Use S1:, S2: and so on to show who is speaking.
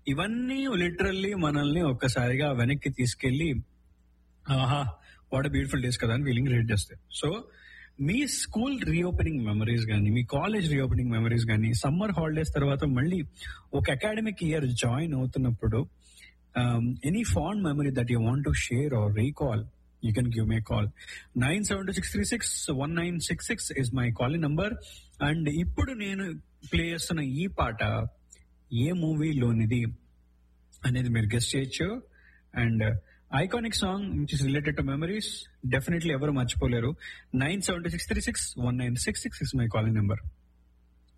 S1: ఇవన్నీ లిటరల్లీ మనల్ని ఒక్కసారిగా వెనక్కి తీసుకెళ్లి ఆహా వాట్ బ్యూటిఫుల్ డేస్ కదా అని ఫీలింగ్ రేట్ చేస్తాయి సో మీ స్కూల్ రీఓపెనింగ్ మెమరీస్ కానీ మీ కాలేజ్ రీఓపెనింగ్ మెమరీస్ కానీ సమ్మర్ హాలిడేస్ తర్వాత మళ్ళీ ఒక అకాడమిక్ ఇయర్ జాయిన్ అవుతున్నప్పుడు any fond memory that you want to share or recall you can give me call nine seven two six three six one nine six six is my calling number and ఇప్పుడు నేను play చేస్తున్న ఈ పాట ఏ మూవీలోనిది అనేది మీరు guess చేయొచ్చు and iconic song which is related to memories definitely ఎవరు మర్చిపోలేరు nine seven six three six one nine six six is my calling number